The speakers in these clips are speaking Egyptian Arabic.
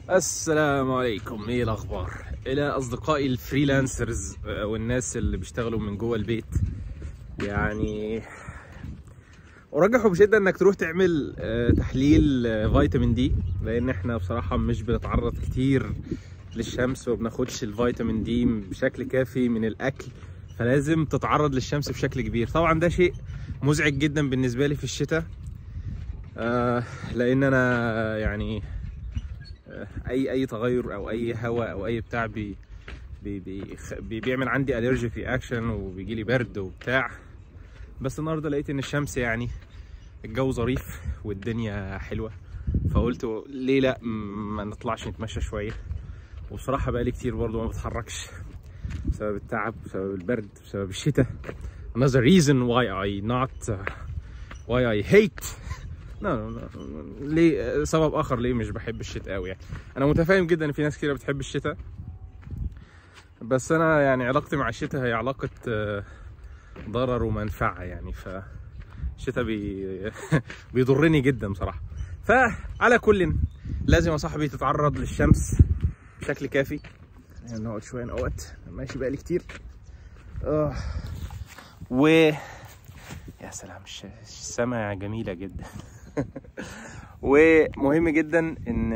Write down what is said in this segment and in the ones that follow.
السلام عليكم ايه الاخبار الى اصدقائي الفريلانسرز آه، والناس اللي بيشتغلوا من جوه البيت يعني ارجح بشده انك تروح تعمل آه، تحليل آه، فيتامين دي لان احنا بصراحه مش بنتعرض كتير للشمس وبناخدش الفيتامين دي بشكل كافي من الاكل فلازم تتعرض للشمس بشكل كبير طبعا ده شيء مزعج جدا بالنسبه لي في الشتاء آه، لان انا يعني اي اي تغير او اي هواء او اي بتاع بي بي بي بي بيعمل عندي الرجيك رياكشن وبيجي لي برد وبتاع بس النهارده لقيت ان الشمس يعني الجو ظريف والدنيا حلوه فقلت ليه لا ما نطلعش نتمشى شويه وبصراحه بقالي كتير برضو ما بتحركش بسبب التعب بسبب البرد بسبب الشتاء another reason why I not uh, why I hate لا لا ليه سبب اخر ليه مش بحب الشتاء قوي يعني انا متفاهم جدا ان في ناس كتير بتحب الشتاء بس انا يعني علاقتي مع الشتاء هي علاقه آه، ضرر ومنفعه يعني ف الشتاء بي... بيضرني جدا بصراحه فعلى كل لازم يا صاحبي تتعرض للشمس بشكل كافي يعني نقعد شويه نقعد ماشي بقالي كتير اه و يا سلام الش- السما جميله جدا ومهم جدا ان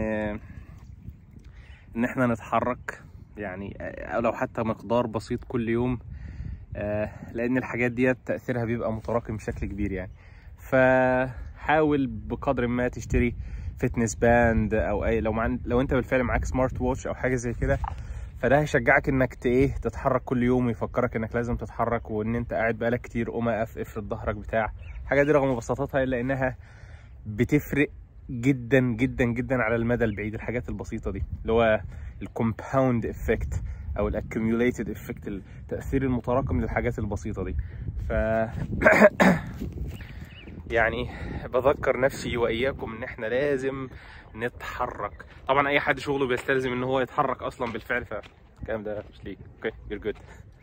ان احنا نتحرك يعني او لو حتى مقدار بسيط كل يوم آه، لان الحاجات ديت تاثيرها بيبقى متراكم بشكل كبير يعني فحاول بقدر ما تشتري فتنس باند او اي لو مع لو انت بالفعل معاك سمارت ووتش او حاجه زي كده فده هيشجعك انك ت- ايه تتحرك كل يوم ويفكرك انك لازم تتحرك وان انت قاعد بقالك كتير قوم اقف افرد ظهرك بتاع الحاجه دي رغم بساطتها الا انها بتفرق جدا جدا جدا على المدى البعيد الحاجات البسيطه دي اللي هو الكومباوند افكت او الاكيوميوليتد افكت التاثير المتراكم للحاجات البسيطه دي ف يعني بذكر نفسي واياكم ان احنا لازم نتحرك طبعا اي حد شغله بيستلزم ان هو يتحرك اصلا بالفعل فالكلام ده مش ليك اوكي you're good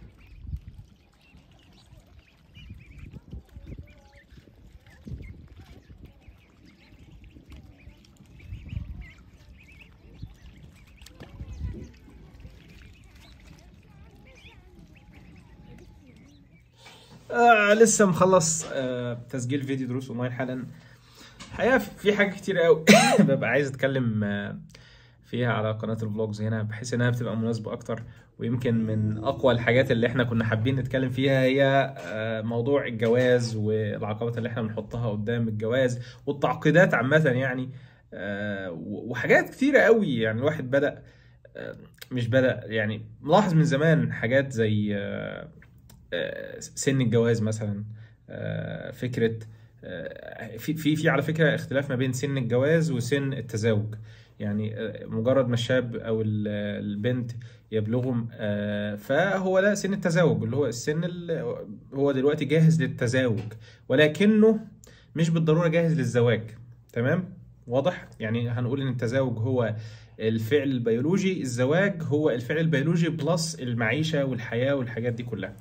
آه لسه مخلص آه تسجيل فيديو دروس اونلاين حالا الحقيقه في حاجه كتير قوي ببقى عايز اتكلم آه فيها على قناه الفلوجز هنا بحيث انها بتبقى مناسبه اكتر ويمكن من اقوى الحاجات اللي احنا كنا حابين نتكلم فيها هي آه موضوع الجواز والعقبات اللي احنا بنحطها قدام الجواز والتعقيدات عامه يعني آه وحاجات كتيره قوي يعني الواحد بدا آه مش بدا يعني ملاحظ من زمان حاجات زي آه آه، سن الجواز مثلا آه، فكره آه، في في في على فكره اختلاف ما بين سن الجواز وسن التزاوج يعني آه، مجرد ما الشاب او ال- البنت يبلغوا آه، فهو ده سن التزاوج اللي هو السن اللي هو دلوقتي جاهز للتزاوج ولكنه مش بالضروره جاهز للزواج تمام واضح يعني هنقول ان التزاوج هو الفعل البيولوجي الزواج هو الفعل البيولوجي بلس المعيشه والحياه والحاجات دي كلها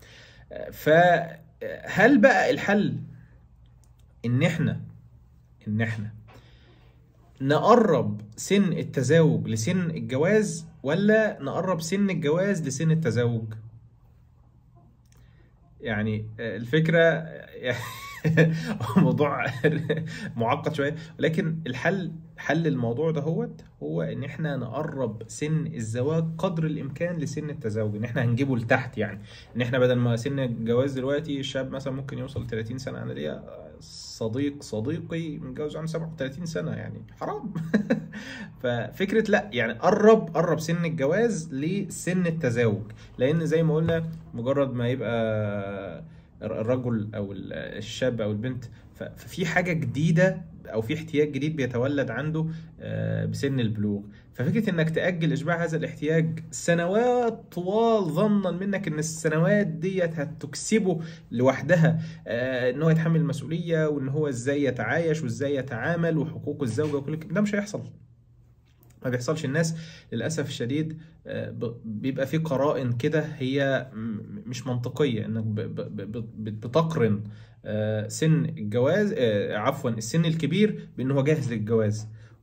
فهل بقى الحل ان احنا ان احنا نقرب سن التزاوج لسن الجواز ولا نقرب سن الجواز لسن التزاوج يعني الفكرة موضوع معقد شوية ولكن الحل حل الموضوع ده هو هو ان احنا نقرب سن الزواج قدر الامكان لسن التزاوج ان احنا هنجيبه لتحت يعني ان احنا بدل ما سن الجواز دلوقتي الشاب مثلا ممكن يوصل 30 سنة انا ليا صديق صديقي متجوز عنده 37 سنة يعني حرام ففكرة لا يعني قرب قرب سن الجواز لسن التزاوج لان زي ما قلنا مجرد ما يبقى الرجل او الشاب او البنت ف- ففي حاجه جديده او في احتياج جديد بيتولد عنده آه، بسن البلوغ ففكره انك تاجل اشباع هذا الاحتياج سنوات طوال ظنا منك ان السنوات ديت هتكسبه لوحدها آه، ان هو يتحمل المسؤوليه وان هو ازاي يتعايش وازاي يتعامل وحقوق الزوجه وكل الكلام ده مش هيحصل ما بيحصلش الناس للاسف الشديد آه، ب- بيبقى في قرائن كده هي م- مش منطقيه انك ب- ب- ب- ب- بتقرن آه، سن الجواز آه، عفوا السن الكبير بان هو جاهز للجواز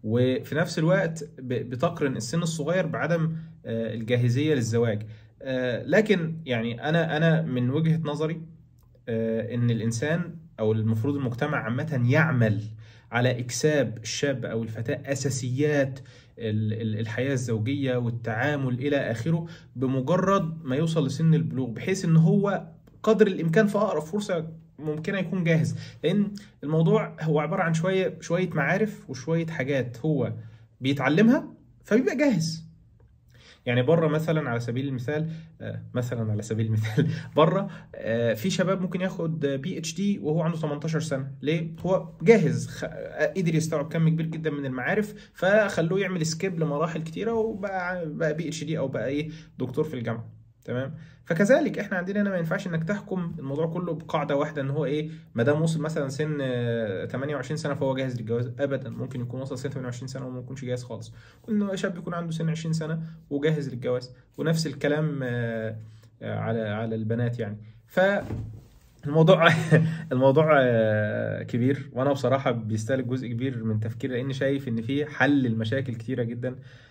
وفي نفس الوقت ب- بتقرن السن الصغير بعدم آه، الجاهزيه للزواج آه، لكن يعني انا انا من وجهه نظري آه، ان الانسان او المفروض المجتمع عامه يعمل على اكساب الشاب او الفتاه اساسيات ال- ال- الحياه الزوجيه والتعامل الى اخره بمجرد ما يوصل لسن البلوغ بحيث ان هو قدر الامكان في اقرب فرصه ممكنه يكون جاهز لان الموضوع هو عباره عن شويه شويه معارف وشويه حاجات هو بيتعلمها فبيبقى جاهز يعني بره مثلا على سبيل المثال آه، مثلا على سبيل المثال بره آه، في شباب ممكن ياخد بي اتش دي وهو عنده 18 سنه ليه هو جاهز خ... آه، قدر يستوعب كم كبير جدا من المعارف فخلوه يعمل سكيب لمراحل كتيره وبقى بقى بي اتش دي او بقى ايه دكتور في الجامعه تمام فكذلك احنا عندنا هنا ما ينفعش انك تحكم الموضوع كله بقاعده واحده ان هو ايه ما دام وصل مثلا سن آه، 28 سنه فهو جاهز للجواز ابدا ممكن يكون وصل سن 28 سنه وما يكونش جاهز خالص انه شاب يكون عنده سن 20 سنه وجاهز للجواز ونفس الكلام آه، آه، على على البنات يعني ف الموضوع الموضوع آه، كبير وانا بصراحه بيستهلك جزء كبير من تفكيري لاني شايف ان في حل المشاكل كتيره جدا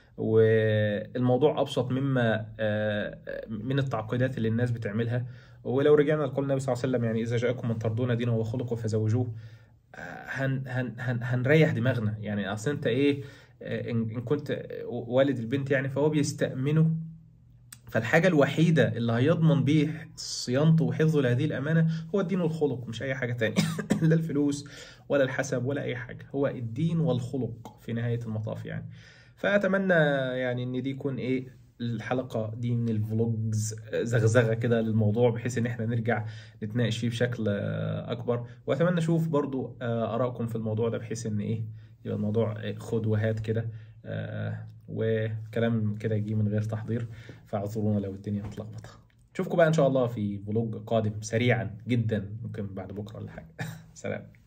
والموضوع ابسط مما آه، من التعقيدات اللي الناس بتعملها ولو رجعنا لقول النبي صلى الله عليه وسلم يعني اذا جاءكم من ترضون دينه وخلقه فزوجوه آه، هن هن هن هنريح دماغنا يعني اصل انت ايه آه، ان إن كنت والد البنت يعني فهو بيستأمنه فالحاجة الوحيدة اللي هيضمن بيه صيانته وحفظه لهذه الأمانة هو الدين والخلق مش أي حاجة تانية لا الفلوس ولا الحسب ولا أي حاجة هو الدين والخلق في نهاية المطاف يعني فأتمنى يعني إن دي يكون إيه الحلقة دي من الفلوجز زغزغة كده للموضوع بحيث إن إحنا نرجع نتناقش فيه بشكل آه، أكبر وأتمنى أشوف برضو آه، آرائكم في الموضوع ده بحيث إن إيه يبقى الموضوع إيه، خد وهات كده آه، وكلام كده يجي من غير تحضير فاعذرونا لو الدنيا متلخبطه اشوفكم بقى ان شاء الله في فلوج قادم سريعا جدا ممكن بعد بكره ولا حاجه سلام